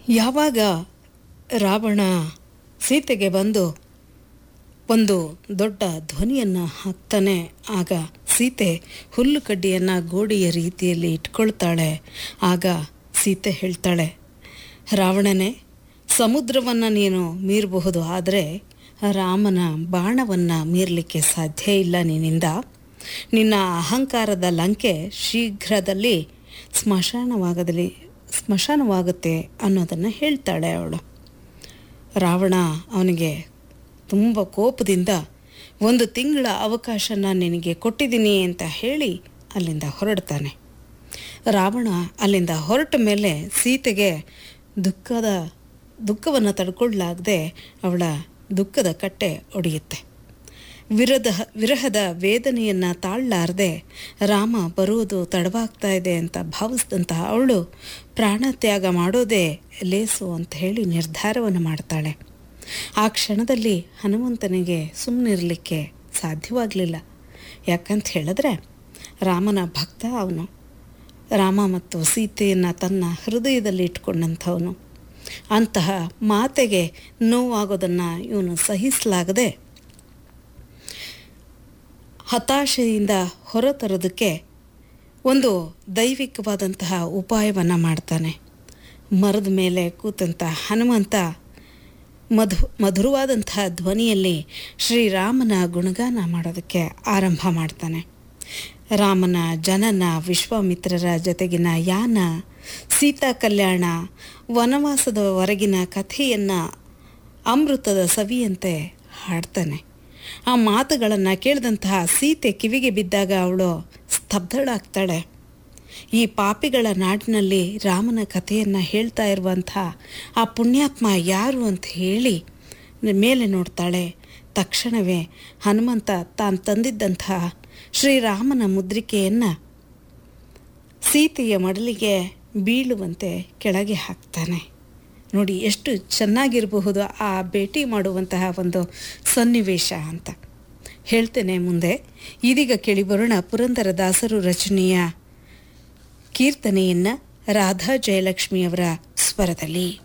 ಯಾವಾಗ ರಾವಣ ಸೀತೆಗೆ ಬಂದು ಒಂದು ದೊಡ್ಡ ಧ್ವನಿಯನ್ನು ಹಾಕ್ತಾನೆ ಆಗ ಸೀತೆ ಹುಲ್ಲು ಕಡ್ಡಿಯನ್ನು ಗೋಡೆಯ ರೀತಿಯಲ್ಲಿ ಇಟ್ಕೊಳ್ತಾಳೆ ಆಗ ಸೀತೆ ಹೇಳ್ತಾಳೆ ರಾವಣನೇ ಸಮುದ್ರವನ್ನು ನೀನು ಮೀರಬಹುದು ಆದರೆ ರಾಮನ ಬಾಣವನ್ನು ಮೀರಲಿಕ್ಕೆ ಸಾಧ್ಯ ಇಲ್ಲ ನಿನ್ನಿಂದ ನಿನ್ನ ಅಹಂಕಾರದ ಲಂಕೆ ಶೀಘ್ರದಲ್ಲಿ ಸ್ಮಶಾನವಾಗದಲ್ಲಿ ಸ್ಮಶಾನವಾಗುತ್ತೆ ಅನ್ನೋದನ್ನು ಹೇಳ್ತಾಳೆ ಅವಳು ರಾವಣ ಅವನಿಗೆ ತುಂಬ ಕೋಪದಿಂದ ಒಂದು ತಿಂಗಳ ಅವಕಾಶ ನಾನು ನಿನಗೆ ಕೊಟ್ಟಿದ್ದೀನಿ ಅಂತ ಹೇಳಿ ಅಲ್ಲಿಂದ ಹೊರಡ್ತಾನೆ ರಾವಣ ಅಲ್ಲಿಂದ ಹೊರಟ ಮೇಲೆ ಸೀತೆಗೆ ದುಃಖದ ದುಃಖವನ್ನು ತಡ್ಕೊಳ್ಳಾಗದೆ ಅವಳ ದುಃಖದ ಕಟ್ಟೆ ಒಡೆಯುತ್ತೆ ವಿರದ ವಿರಹದ ವೇದನೆಯನ್ನು ತಾಳಲಾರದೆ ರಾಮ ಬರುವುದು ತಡವಾಗ್ತಾ ಇದೆ ಅಂತ ಭಾವಿಸಿದಂತಹ ಅವಳು ಪ್ರಾಣತ್ಯಾಗ ಮಾಡೋದೇ ಲೇಸು ಅಂತ ಹೇಳಿ ನಿರ್ಧಾರವನ್ನು ಮಾಡ್ತಾಳೆ ಆ ಕ್ಷಣದಲ್ಲಿ ಹನುಮಂತನಿಗೆ ಸುಮ್ಮನಿರಲಿಕ್ಕೆ ಸಾಧ್ಯವಾಗಲಿಲ್ಲ ಯಾಕಂತ ಹೇಳಿದ್ರೆ ರಾಮನ ಭಕ್ತ ಅವನು ರಾಮ ಮತ್ತು ಸೀತೆಯನ್ನು ತನ್ನ ಹೃದಯದಲ್ಲಿ ಇಟ್ಕೊಂಡಂಥವನು ಅಂತಹ ಮಾತೆಗೆ ನೋವಾಗೋದನ್ನು ಇವನು ಸಹಿಸಲಾಗದೆ ಹತಾಶೆಯಿಂದ ಹೊರತರೋದಕ್ಕೆ ಒಂದು ದೈವಿಕವಾದಂತಹ ಉಪಾಯವನ್ನು ಮಾಡ್ತಾನೆ ಮರದ ಮೇಲೆ ಕೂತಂಥ ಹನುಮಂತ ಮಧು ಮಧುರವಾದಂತಹ ಧ್ವನಿಯಲ್ಲಿ ಶ್ರೀರಾಮನ ಗುಣಗಾನ ಮಾಡೋದಕ್ಕೆ ಆರಂಭ ಮಾಡ್ತಾನೆ ರಾಮನ ಜನನ ವಿಶ್ವಾಮಿತ್ರರ ಜೊತೆಗಿನ ಯಾನ ಸೀತಾ ಕಲ್ಯಾಣ ವನವಾಸದವರೆಗಿನ ಕಥೆಯನ್ನು ಅಮೃತದ ಸವಿಯಂತೆ ಹಾಡ್ತಾನೆ ಆ ಮಾತುಗಳನ್ನು ಕೇಳಿದಂತಹ ಸೀತೆ ಕಿವಿಗೆ ಬಿದ್ದಾಗ ಅವಳು ಸ್ತಬ್ಧಳಾಗ್ತಾಳೆ ಈ ಪಾಪಿಗಳ ನಾಡಿನಲ್ಲಿ ರಾಮನ ಕಥೆಯನ್ನು ಹೇಳ್ತಾ ಇರುವಂಥ ಆ ಪುಣ್ಯಾತ್ಮ ಯಾರು ಅಂತ ಹೇಳಿ ಮೇಲೆ ನೋಡ್ತಾಳೆ ತಕ್ಷಣವೇ ಹನುಮಂತ ತಾನು ತಂದಿದ್ದಂತಹ ಶ್ರೀರಾಮನ ಮುದ್ರಿಕೆಯನ್ನು ಸೀತೆಯ ಮಡಲಿಗೆ ಬೀಳುವಂತೆ ಕೆಳಗೆ ಹಾಕ್ತಾನೆ ನೋಡಿ ಎಷ್ಟು ಚೆನ್ನಾಗಿರಬಹುದು ಆ ಭೇಟಿ ಮಾಡುವಂತಹ ಒಂದು ಸನ್ನಿವೇಶ ಅಂತ ಹೇಳ್ತೇನೆ ಮುಂದೆ ಇದೀಗ ಕೇಳಿಬರೋಣ ಪುರಂದರದಾಸರು ರಚನೆಯ ಕೀರ್ತನೆಯನ್ನು ರಾಧಾ ಜಯಲಕ್ಷ್ಮಿಯವರ ಸ್ವರದಲ್ಲಿ